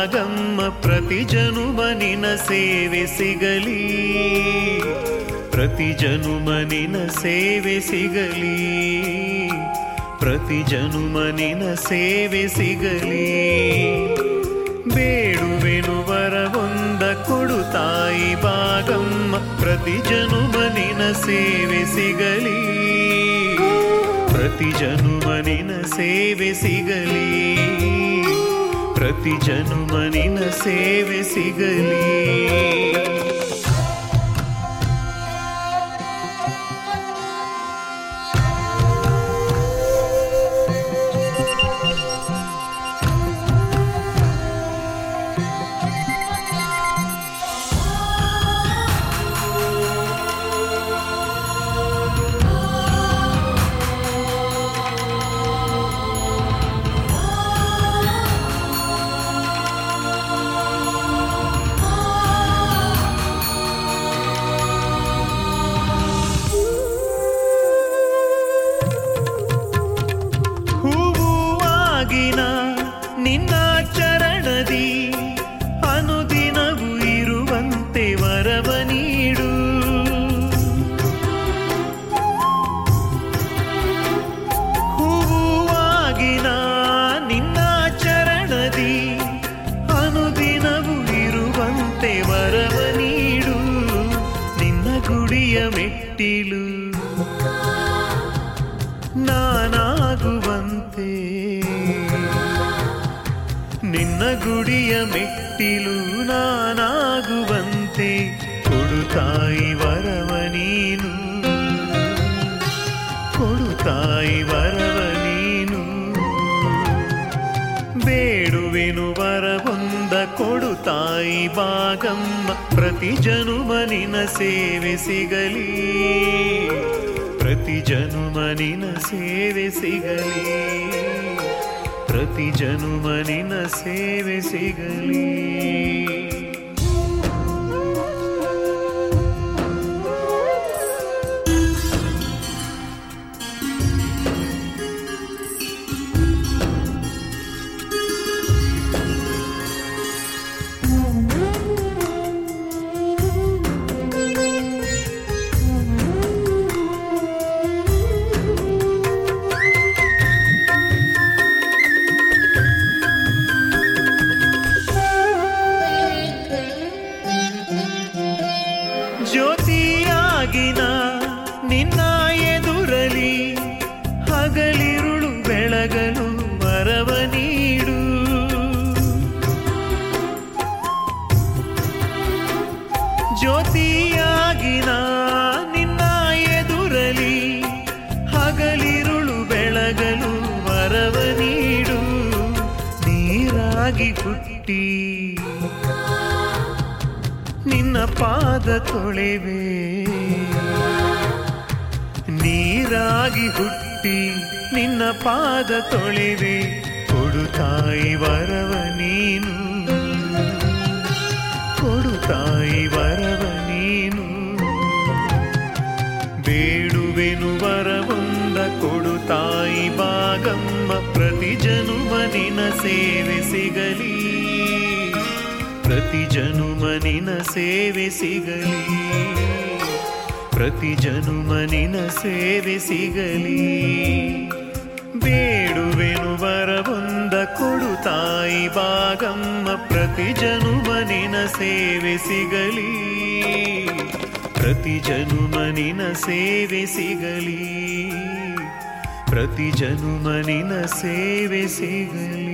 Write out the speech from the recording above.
ಬಾಗಮ್ಮ ಪ್ರತಿ ಜನುಮ ನಿನ ಸೇವೆ ಸಿಗಲಿ ಪ್ರತಿ ಜನುಮ ನಿನ ಸೇವೆ ಸಿಗಲಿ ಪ್ರತಿ ಜನುಮ ನಿನ ಸೇವೆ ಸಿಗಲಿ ಬೇಡುವೆನು ವರವೊಂದ ಕೊಡು ತಾಯಿ ಬಾಗಮ್ಮ ಪ್ರತಿ ಜನುಮ ನಿನ ಸೇವೆ ಸಿಗಲಿ ಪ್ರತಿ ಜನುಮ ನಿನ ಸೇವೆ ಸಿಗಲಿ ಪ್ರತಿ ಜನುಮ ನಿನ ಸೇವೆ ಸಿಗಲಿ ಹೂವಾಗಿನ ನಿನ್ನ ಚರಣದಿ ಅನುದಿನವೂ ಇರುವಂತೆ ವರವ ನೀಡು ಹೂವಾಗಿನ ನಿನ್ನ ಚರಣದಿ ಅನುದಿನವೂ ಇರುವಂತೆ ವರವ ನೀಡು ನಿನ್ನ ಗುಡಿಯ ಮೆಟ್ಟಿಲು ನಾನಾಗುವಂತೆ ನಿನ್ನ ಗುಡಿಯ ಮೆಟ್ಟಿಲು ನಾನಾಗುವಂತೆ ಕೊಡು ತಾಯಿ ವರವ ನೀನು ಕೊಡು ತಾಯಿ ವರವ ನೀನು ಬೇಡುವೆನು ವರವೊಂದ ಕೊಡು ತಾಯಿ ಬಾಗಮ್ಮ ಪ್ರತಿ ಜನುಮ ನಿನ ಸೇವೆ ಸಿಗಲಿ ಪ್ರತಿ ಜನುಮ ನಿನ ಸೇವೆ ಸಿಗಲಿ ಪ್ರತಿ ಜನುಮ ನಿನ ಸೇವೆ ಸಿಗಲಿ ಜ್ಯೋತಿಯಾಗಿನ ನಿನ್ನ ಎದುರಲಿ ಹಗಲಿರುಳು ಬೆಳಗಲು ವರವ ನೀಡು ಜ್ಯೋತಿಯಾಗಿನ ನಿನ್ನ ಎದುರಲಿ ಹಗಲಿರುಳು ಬೆಳಗಲು ವರವ ನೀಡು ನೀರಾಗಿ ಹುಟ್ಟಿ ನಿನ್ನ ಪಾದ ತೊಳೆವೆ ನೀರಾಗಿ ಹುಟ್ಟಿ ನಿನ್ನ ಪಾದ ತೊಳೆವೆ ಕೊಡು ತಾಯಿ ವರವ ನೀನು ಕೊಡು ತಾಯಿ ವರವ ನೀನು ಬೇಡುವೆನು ವರವೊಂದ ಕೊಡು ತಾಯಿ ಬಾಗಮ್ಮ ಪ್ರತಿ ಜನುಮ ನಿನ ಸೇವೆ ಸಿಗಲಿ ಪ್ರತಿ ಜನುಮ ನಿನ ಸೇವೆ ಸಿಗಲಿ ಪ್ರತಿ ಜನುಮ ನಿನ ಸೇವೆ ಸಿಗಲಿ ಬೇಡುವೆನು ವರವೊಂದ ಕೊಡು ತಾಯಿ ಬಾಗಮ್ಮ ಪ್ರತಿ ಜನುಮ ನಿನ ಸೇವೆ ಸಿಗಲಿ ಪ್ರತಿ ಜನುಮ ನಿನ ಸೇವೆ ಸಿಗಲಿ ಪ್ರತಿ ಜನುಮ ನಿನ ಸೇವೆ ಸಿಗಲಿ